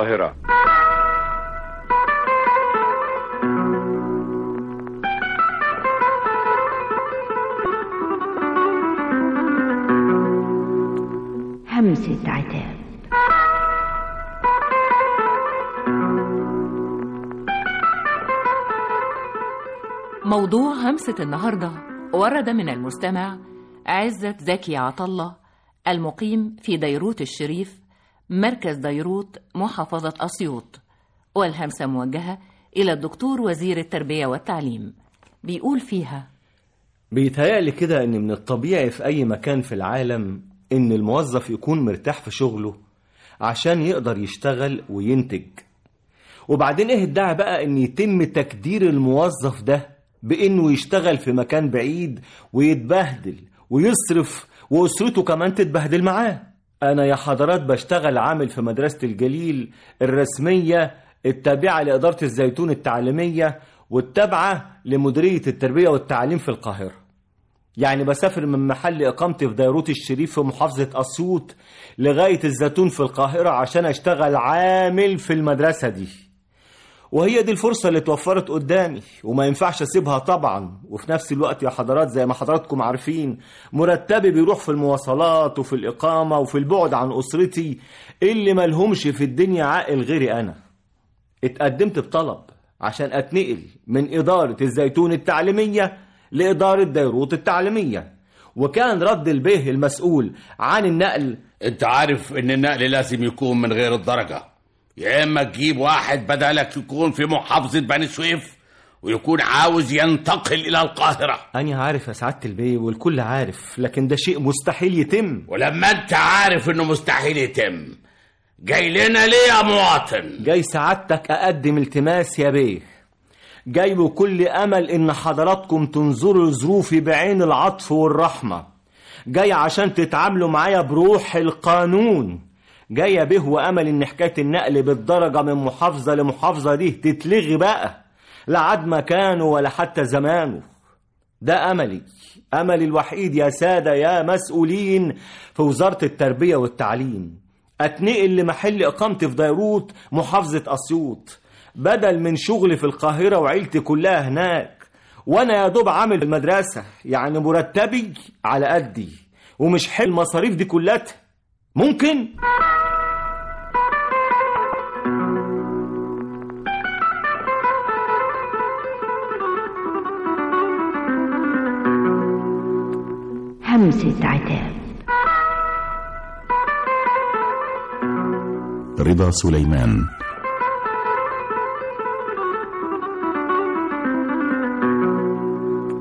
القاهرة همسة عتاب موضوع همسة النهاردة ورد من المستمع عزة زكي عطلة المقيم في ديروت الشريف مركز ديروت محافظة أسيوط والهمسة موجهة إلى الدكتور وزير التربية والتعليم بيقول فيها بيتهيألي كده إن من الطبيعي في أي مكان في العالم إن الموظف يكون مرتاح في شغله عشان يقدر يشتغل وينتج وبعدين إيه الداعي بقى إن يتم تكدير الموظف ده بإنه يشتغل في مكان بعيد ويتبهدل ويصرف وأسرته كمان تتبهدل معاه أنا يا حضرات بشتغل عامل في مدرسة الجليل الرسمية التابعة لإدارة الزيتون التعليمية والتابعة لمديرية التربية والتعليم في القاهرة يعني بسافر من محل إقامتي في ديروت الشريف في محافظة أسيوط لغاية الزيتون في القاهرة عشان أشتغل عامل في المدرسة دي وهي دي الفرصة اللي اتوفرت قدامي وما ينفعش أسيبها طبعا وفي نفس الوقت يا حضرات زي ما حضراتكم عارفين مرتبي بيروح في المواصلات وفي الإقامة وفي البعد عن أسرتي اللي ملهمش في الدنيا عاقل غيري أنا اتقدمت بطلب عشان أتنقل من إدارة الزيتون التعليمية لإدارة ديروت التعليمية وكان رد البيه المسؤول عن النقل انت عارف ان النقل لازم يكون من غير الدرجة يا اما تجيب واحد بدلك يكون في محافظة بني سويف ويكون عاوز ينتقل الى القاهرة أنا عارف يا سعادة البيه والكل عارف لكن ده شيء مستحيل يتم ولما انت عارف انه مستحيل يتم جاي لنا ليه يا مواطن جاي سعادتك أقدم التماس يا بيه جاي بكل أمل إن حضراتكم تنظروا ظروفي بعين العطف والرحمة جاي عشان تتعاملوا معايا بروح القانون جاي يا بيه وأمل إن حكاية النقل بالدرجة من محافظة لمحافظة دي تتلغي بقى لا عاد مكانه ولا حتى زمانه ده أملي أملي الوحيد يا سادة يا مسؤولين في وزارة التربية والتعليم أتنقل لمحل إقامتي في ديروت محافظة أسيوط بدل من شغلي في القاهرة وعيلتي كلها هناك وأنا يا دوب عامل في المدرسة يعني مرتبي على قدي ومش حل المصاريف دي كلها ممكن؟ همسة عتاب رضا سليمان